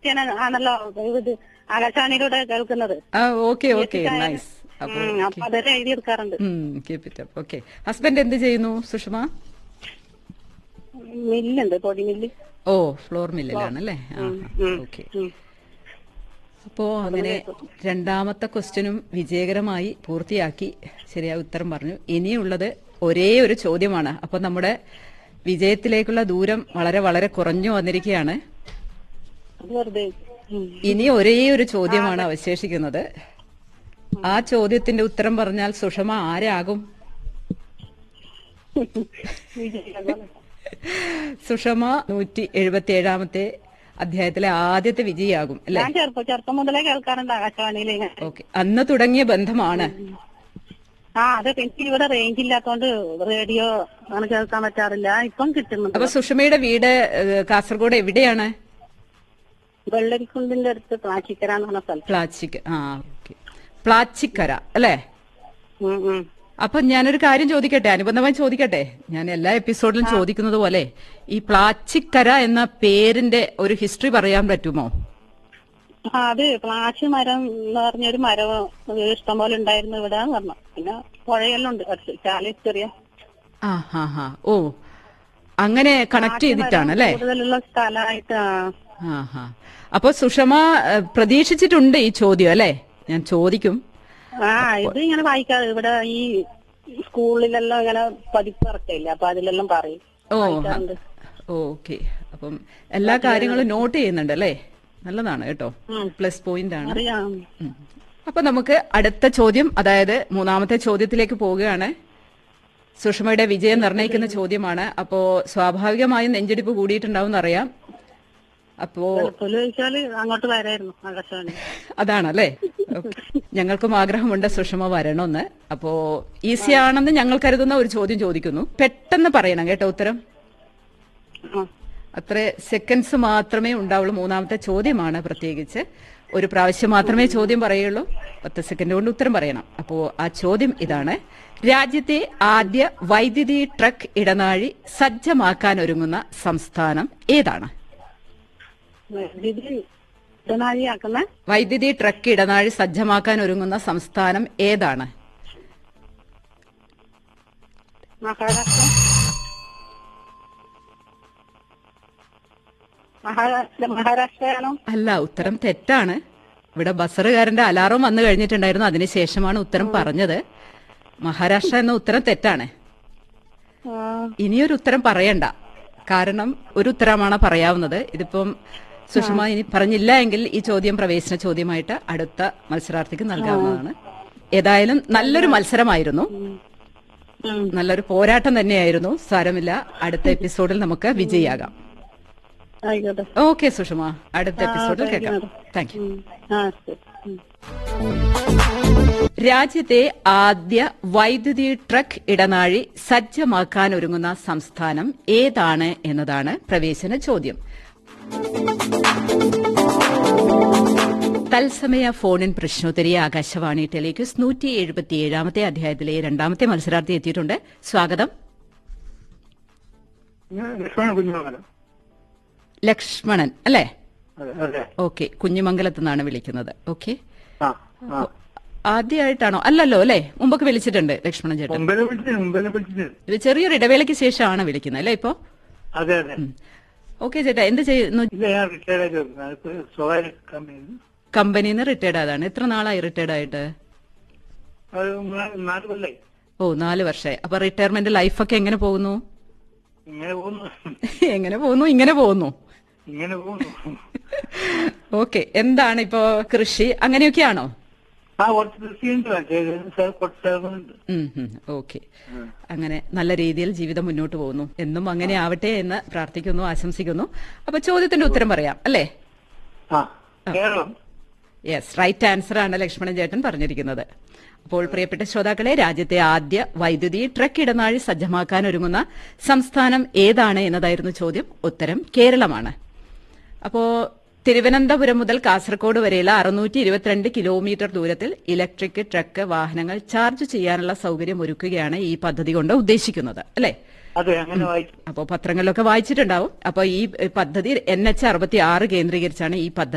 പറ്റിയാണ് ആണല്ലോ ഇത് ആകാശവാണിയിലൂടെ കേൾക്കുന്നത് ആ ഓക്കെ ഓക്കെ നൈസ് അപ്പൊ ഉം, അപ്പൊ അതൊരു എഴുതി എടുക്കാറുണ്ട് keep it up okay husband എന്ത് ചെയ്യുന്നു സുഷമ മില്ലുണ്ട് പൊടി മില്ല് ഓ ഫ്ലോർ മില്ലിലാണല്ലേ ഓക്കെ ഉം. അപ്പോ അങ്ങനെ രണ്ടാമത്തെ ക്വസ്റ്റ്യനും വിജയകരമായി പൂർത്തിയാക്കി ശരിയായ ഉത്തരം പറഞ്ഞു ഇനിയുള്ളത് ഒരേ ഒരു ചോദ്യമാണ് അപ്പൊ നമ്മുടെ വിജയത്തിലേക്കുള്ള ദൂരം വളരെ വളരെ കുറഞ്ഞു വന്നിരിക്കുകയാണ് അത് വെറുതെ ഉം. ഇനി ഒരേ ഒരു ചോദ്യമാണ് അവശേഷിക്കുന്നത് ആ ചോദ്യത്തിന്റെ ഉത്തരം പറഞ്ഞാൽ സുഷമ ആരാകും വിജയിക്കാൻ. സുഷമ നൂറ്റി എഴുപത്തി ഏഴാമത്തെ അധ്യായത്തിലെ ആദ്യത്തെ വിജയിയാകും അല്ലെ ഞാൻ ചെറുപ്പം ചെറുപ്പം മുതലേ കേൾക്കാറുണ്ട് ആകാശവാണിയിൽ ഇങ്ങനെ. ഓക്കെ അന്ന് തുടങ്ങിയ ബന്ധമാണ് ആ അത് എനിക്ക് ഇവിടെ റേഞ്ച് ഇല്ലാത്തോണ്ട് റേഡിയോ അങ്ങനെ കേൾക്കാൻ പറ്റാറില്ല ഇപ്പം കിട്ടുന്നുണ്ട് അപ്പൊ സുഷമയുടെ വീട് ഏഹ്, കാസർഗോഡ് എവിടെയാണ് വെള്ളരിക്കുണ്ടിന്റെ അടുത്ത് പ്ലാച്ചിക്കര എന്ന് പറഞ്ഞ സ്ഥലം പ്ലാച്ചിക്ക് ആ ഓക്കെ പ്ലാച്ചിക്കര അല്ലേ ഉം, ഉം. അപ്പൊ ഞാനൊരു കാര്യം ചോദിക്കട്ടെ അനുബന്ധമായി ചോദിക്കട്ടെ ഞാൻ എല്ലാ എപ്പിസോഡിലും ചോദിക്കുന്നത് പോലെ ഈ പ്ലാച്ചിക്കര എന്ന പേരിന്റെ ഒരു ഹിസ്റ്ററി പറയാൻ പറ്റുമോ ആ അത് പ്ലാച്ചി മരം എന്ന് പറഞ്ഞൊരു മരം ഇഷ്ടം പോലെ ഉണ്ടായിരുന്നു ഇവിടെ എന്ന് പറഞ്ഞു പിന്നെ പുഴയെല്ലാം ഉണ്ട് അടുത്ത് ചാല ചെറിയ ആ ഹാ ഹാ ഓ അങ്ങനെ കണക്ട് ചെയ്തിട്ടാണ് അല്ലേ കൂടുതലുള്ള സ്ഥലമായിട്ട് ആ. ആ ഹാ അപ്പൊ സുഷമ ഏഹ്, പ്രതീക്ഷിച്ചിട്ടുണ്ട് ഈ ചോദ്യം അല്ലേ ഞാൻ ചോദിക്കും ആ ഇത് ഇങ്ങനെ വായിക്കാതെ ഇവിടെ ഈ സ്കൂളിലെല്ലാം ഇങ്ങനെ പതിപ്പ് ഇറക്കില്ല അപ്പൊ അതിലെല്ലാം പറയും ഓ വായിക്കാറുണ്ട്. ഓക്കെ അപ്പം എല്ലാ കാര്യങ്ങളും നോട്ട് ചെയ്യുന്നുണ്ട് അല്ലേ നല്ലതാണ് കേട്ടോ ഉം. പ്ലസ് പോയിന്റ് ആണ് അറിയാം ഉം. അപ്പൊ നമുക്ക് അടുത്ത ചോദ്യം അതായത് മൂന്നാമത്തെ ചോദ്യത്തിലേക്ക് പോവുകയാണ് സുഷമയുടെ വിജയം നിർണ്ണയിക്കുന്ന ചോദ്യമാണ് അപ്പോ സ്വാഭാവികമായും നെഞ്ചിടിപ്പ് കൂടിയിട്ടുണ്ടാവും എന്നറിയാം അപ്പോ എളുപ്പത്തിൽ ചോദിച്ചാല് അങ്ങോട്ട് വരായിരുന്നു ആകാശവാണി അതാണല്ലേ ഓക്കേ. ഞങ്ങൾക്കും ആഗ്രഹമുണ്ട് സുഷമ വരണമെന്ന് അപ്പോ ഈസി ആണെന്ന് ഞങ്ങൾ കരുതുന്ന ഒരു ചോദ്യം ചോദിക്കുന്നു പെട്ടെന്ന് പറയണം കേട്ടോ ഉത്തരം ആ. അത്ര സെക്കൻഡ്സ് മാത്രമേ ഉണ്ടാവുള്ളൂ മൂന്നാമത്തെ ചോദ്യമാണ് പ്രത്യേകിച്ച് ഒരു പ്രാവശ്യം മാത്രമേ ചോദ്യം പറയുള്ളൂ പത്ത് സെക്കൻഡ് കൊണ്ട് ഉത്തരം പറയണം അപ്പോ ആ ചോദ്യം ഇതാണ് രാജ്യത്തെ ആദ്യ വൈദ്യുതി ട്രക്ക് ഇടനാഴി സജ്ജമാക്കാൻ ഒരുങ്ങുന്ന സംസ്ഥാനം ഏതാണ് ഇത് ഇടനാഴിയാക്കുന്ന വൈദ്യുതി ട്രക്ക് ഇടനാഴി സജ്ജമാക്കാൻ ഒരുങ്ങുന്ന സംസ്ഥാനം ഏതാണ് മഹാരാഷ്ട്ര മഹാരാഷ്ട്ര മഹാരാഷ്ട്രയാണോ അല്ല ഉത്തരം തെറ്റാണ് ഇവിടെ ബസറുകാരന്റെ അലാറം വന്നു കഴിഞ്ഞിട്ടുണ്ടായിരുന്നു അതിനുശേഷമാണ് ഉത്തരം പറഞ്ഞത് മഹാരാഷ്ട്ര എന്ന ഉത്തരം തെറ്റാണ് ആ, ഇനിയൊരു ഉത്തരം പറയണ്ട കാരണം ഒരു ഉത്തരമാണ് പറയാവുന്നത് ഇതിപ്പം സുഷമ ഇനി പറഞ്ഞില്ല എങ്കിൽ ഈ ചോദ്യം പ്രവേശന ചോദ്യമായിട്ട് അടുത്ത മത്സരാർത്ഥിക്ക് നൽകാവുന്നതാണ് ഏതായാലും നല്ലൊരു മത്സരമായിരുന്നു ഉം. നല്ലൊരു പോരാട്ടം തന്നെയായിരുന്നു സാരമില്ല അടുത്ത എപ്പിസോഡിൽ നമുക്ക് വിജയിയാകാം ആയിക്കോട്ടെ ഓക്കെ സുഷമ അടുത്ത എപ്പിസോഡിൽ കേൾക്കാം താങ്ക് യു ഉം. ആ ശരി ഉം. രാജ്യത്തെ ആദ്യ വൈദ്യുതി ട്രക്ക് ഇടനാഴി സജ്ജമാക്കാൻ ഒരുങ്ങുന്ന സംസ്ഥാനം ഏതാണ് എന്നതാണ് പ്രവേശന ചോദ്യം തത്സമയ ഫോണിൻ പ്രശ്നോത്തരി ആകാശവാണി ടെലിക്യൂസ് നൂറ്റി എഴുപത്തിയേഴാമത്തെ അധ്യായത്തിലെ രണ്ടാമത്തെ മത്സരാർത്ഥി എത്തിയിട്ടുണ്ട് സ്വാഗതം ഞാൻ ലക്ഷ്മണ കുഞ്ഞുമംഗലം ലക്ഷ്മണൻ അല്ലേ അതെ അതെ ഓക്കെ കുഞ്ഞിമംഗലത്ത് നിന്നാണ് വിളിക്കുന്നത് ഓക്കെ ആ ആ ആദ്യമായിട്ടാണോ അല്ലല്ലോ അല്ലേ മുമ്പൊക്കെ വിളിച്ചിട്ടുണ്ട് ലക്ഷ്മണൻ ചേട്ടൻ മുമ്പിനെ വിളിച്ചു മുമ്പിനെ വിളിച്ചത് ഇത് ചെറിയൊരു ഇടവേളയ്ക്ക് ശേഷമാണ് വിളിക്കുന്നത് അല്ലേ ഇപ്പോ അതെ അതെ ഓക്കെ ചേട്ടാ എന്ത് ചെയ്യുന്നു ഇല്ല ഞാൻ റിട്ടയർഡ് ആയിട്ട് വരുന്നത് അതിപ്പോ സ്വകാര്യ കമ്പനിയിൽ കമ്പനിയിൽ നിന്ന് റിട്ടയർഡ് ആയതാണ് എത്ര നാളായി റിട്ടയർഡ് ആയിട്ട് അത് നാ- നാല് കൊല്ലായി ഓ നാല് വർഷമായി അപ്പൊ റിട്ടയർമെന്റ് ലൈഫൊക്കെ എങ്ങനെ പോകുന്നു ഇങ്ങനെ പോകുന്നു എങ്ങനെ പോകുന്നു ഇങ്ങനെ പോകുന്നു ഇങ്ങനെ പോകുന്നു ഓക്കെ എന്താണ് ഇപ്പോ കൃഷി അങ്ങനെയൊക്കെയാണോ ആ കുറച്ച് കൃഷിയുണ്ട് ചെയ്തതിന് സാർ കുറച്ച് സ്ഥലങ്ങളുണ്ട് ഓക്കെ അങ്ങനെ നല്ല രീതിയിൽ ജീവിതം മുന്നോട്ട് പോകുന്നു എന്നും അങ്ങനെ ആവട്ടെ എന്ന് പ്രാർത്ഥിക്കുന്നു ആശംസിക്കുന്നു അപ്പൊ ചോദ്യത്തിന്റെ ഉത്തരം പറയാം അല്ലേ ആ കേരളം യെസ് റൈറ്റ് ആൻസർ ആണ് ലക്ഷ്മണൻ ചേട്ടൻ പറഞ്ഞിരിക്കുന്നത് അപ്പോൾ പ്രിയപ്പെട്ട ശ്രോതാക്കളെ രാജ്യത്തെ ആദ്യ വൈദ്യുതി ട്രക്ക് ഇടനാഴി സജ്ജമാക്കാൻ ഒരുങ്ങുന്ന സംസ്ഥാനം ഏതാണ് എന്നതായിരുന്നു ചോദ്യം ഉത്തരം കേരളമാണ് അപ്പോ തിരുവനന്തപുരം മുതൽ കാസർഗോഡ് വരെയുള്ള അറുന്നൂറ്റി ഇരുപത്തിരണ്ട് കിലോമീറ്റർ ദൂരത്തിൽ ഇലക്ട്രിക് ട്രക്ക് വാഹനങ്ങൾ ചാർജ് ചെയ്യാനുള്ള സൗകര്യം ഒരുക്കുകയാണ് ഈ പദ്ധതി കൊണ്ട് ഉദ്ദേശിക്കുന്നത് അല്ലേ അതെ അങ്ങനെ വായിച്ചു അപ്പോൾ പത്രങ്ങളിലൊക്കെ വായിച്ചിട്ടുണ്ടാവും അപ്പോൾ ഈ പദ്ധതി എൻ എച്ച് അറുപത്തി ആറ് കേന്ദ്രീകരിച്ചാണ് ഈ പദ്ധതി